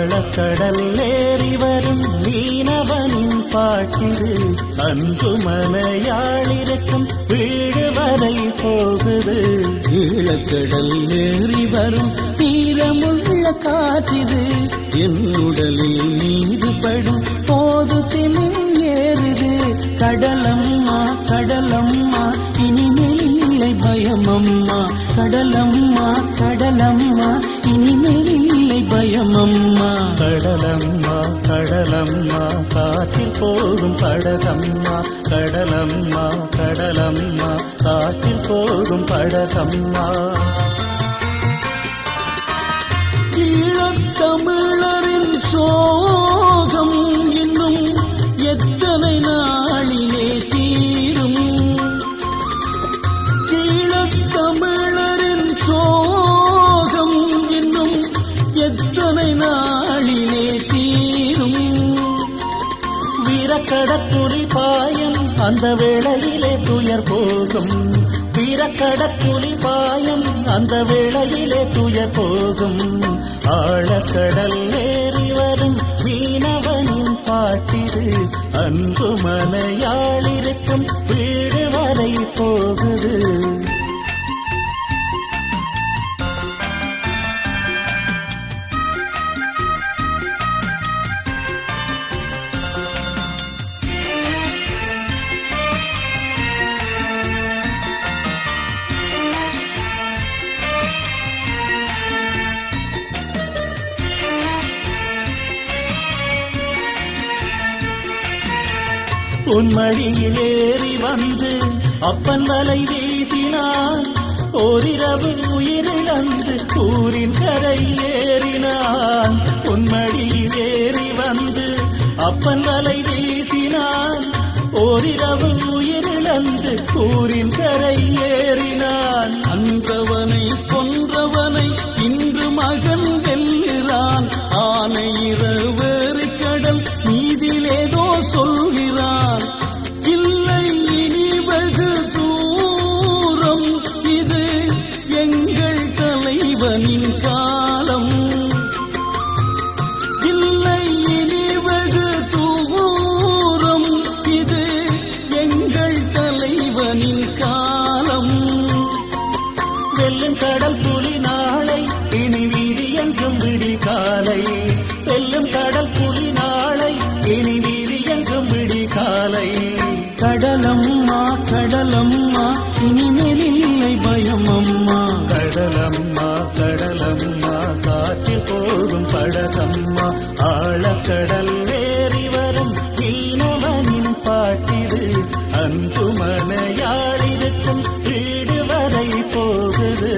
ஆழக்கடல் ஏறி வரும் மீனவனின் பாட்டிது அன்பு மலையாளிருக்கும் வீடு வரை போகுது ஈழக்கடல் ஏறி வரும் தீரமுள்ள காற்றிது என் உடலில் நீர் படும் போது திமில் ஏறுது கடலம்மா கடலம்மா இனிமேல் இல்லை பயமம்மா கடலம்மா கடலம்மா இனிமேல் இல்லை பயமம்மா கடலம்மா கடலம்மா காற்றில் போகும் படகம்மா கடலம்மா கடலம்மா காற்றில் போகும் படகம்மா ஈழத்தமிழரின் சோகம் இன்னும் எத்தனை நாளிலே தீரும் ஈழத்தமிழரின் சோகம் இன்னும் எத்தனை நாளிலே தீரும் வீரக்கடற்குலி பாயம் அந்த வேளையிலே துயர் போகும் வீரக்கடற்குலி பாயம் அந்த வேளையிலே துயர் போகும் ஆழக்கடல் ஏறி வரும் மீனவனின் பாட்டிது அன்பு மலையாளிருக்கும் வீடு வரை போகுது உன்மடியில் ஏறி வந்து அப்பன் வலை வீசினான் ஓரிரவு உயிரிழந்து ஊரின் கரை ஏறினான் உன்மடியில் ஏறி வந்து அப்பன் வலை வீசினான் ஓரிரவு உயிரிழந்து ஊரின் கரை ஏறினான் அன்றவனை கொன்றவனை இன்று மகன் வெல்கிறான் ஆனை இரவேறு கடல் மீதிலேதோ சொல்கிறான் இல்லை இனி வெகு தூரம் இது எங்கள் தலைவனின் காலம் இல்லை இனி வெகு தூரம் இது எங்கள் தலைவனின் காலம் வெல்லும் கடல் புலி நாளை இனி வீதி எங்கும் விடி காலை வெல்லும் கடல் புலி நாளை இனி வீதி எங்கும் விடி காலை கடலம்மா கடலம்மா இனிமேல் இல்லை பயமம்மா கடலம்மா கடலம்மா காற்றில் போகும் படகம்மா ஆழக்கடல் ஏறி வரும் மீனவனின் பாட்டிது அன்பு மலையாளிருக்கும் வீடு வரை போகுது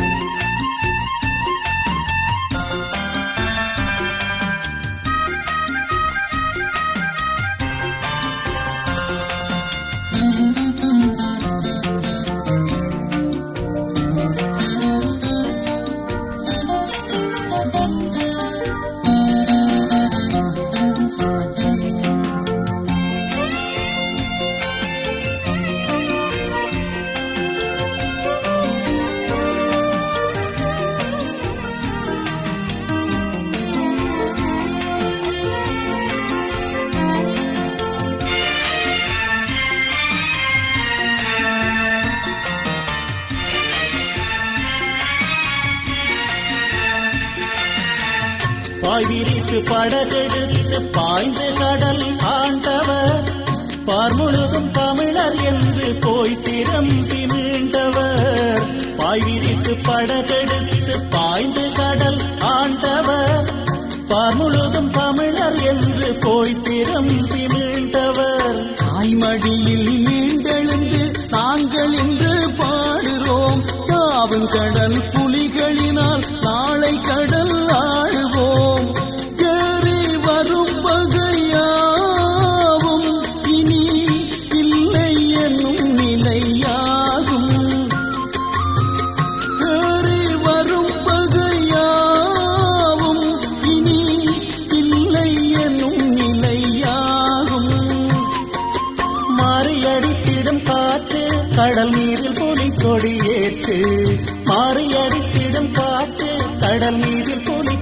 பாய் விரித்து படகெடுத்து பாய்ந்து கடல் ஆண்டவர் பார் முழுதும் தமிழர் என்று போய் திரும்பி மீண்டவர் பாய் விரித்து படகெடுத்து பாய்ந்து கடல் ஆண்டவர் பார் முழுதும் தமிழர் என்று போய் திரும்பி மீண்டவர் தாய்மடியில் மீண்டெழுந்து நாங்கள் இன்று பாடுறோம் தாவும் கடல் புலிகளினால் நாளை கடல் ஆடுவோம் ஏறி வரும் பகையாவும் இனி இல்லை என்னும் நிலையாகும் ஏறி வரும் பகையாவும் இனி இல்லை என்னும் நிலையாகும் மாறியடித்திடும் காற்று கடல் நீரில் புலி கொடியேற்று மாறியடி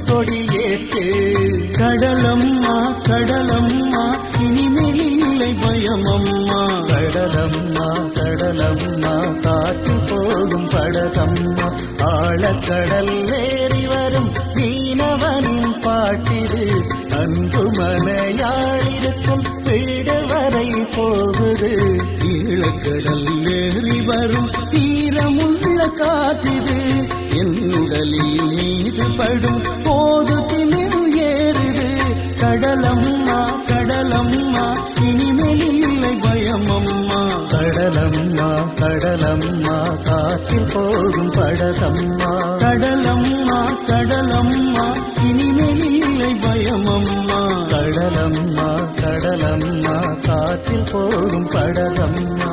கொடியேற்று கடலம்மா கடலம்மா இனிமேல் இல்லை பயமம்மா கடலம்மா கடலம்மா காற்று போகும் படகம்மா ஆழக்கடல் ஏறி வரும் மீனவனின் பாட்டிது அன்பு மனையாளிருக்கும் வீடு வரை போகுது ஈழக்கடல் ஏறி வரும் தீரமுள்ள காற்றிது என் உடலில் மீது படும் போது திமிர் ஏறுது கடலம்மா கடலம்மா இனிமேல் இல்லை பயமம்மா கடலம்மா கடலம்மா காற்றில் போகும் படகம்மா கடலம்மா கடலம்மா இனிமேல் இல்லை பயமம்மா கடலம்மா கடலம்மா காற்றில் போகும் படகம்மா